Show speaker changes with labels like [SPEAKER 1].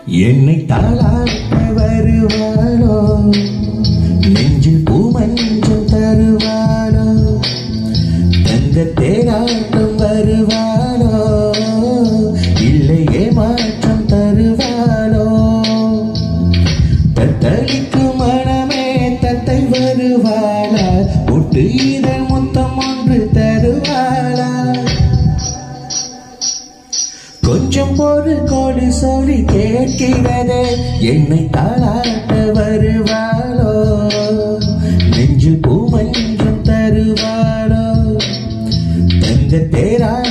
[SPEAKER 1] என்னை தாளாட்ட வருவாளோ நெஞ்சில் பூமஞ்சம் தருவாளோ தங்க தேராட்டம் வருவாளோ இல்லையே மாற்றம் தருவாளோ தத்தளிக்கும் மனமே தத்தை வருவாளா ஒட்டு இதழ் முத்தம் ஒன்று தருவாளா கொஞ்சம் ஒரு கோடி சொல்லி கேட்கிறதே என்னை தாளாட்ட வருவாளோ நெஞ்சில் பூமஞ்சம் தருவாளோ தங்க தேரா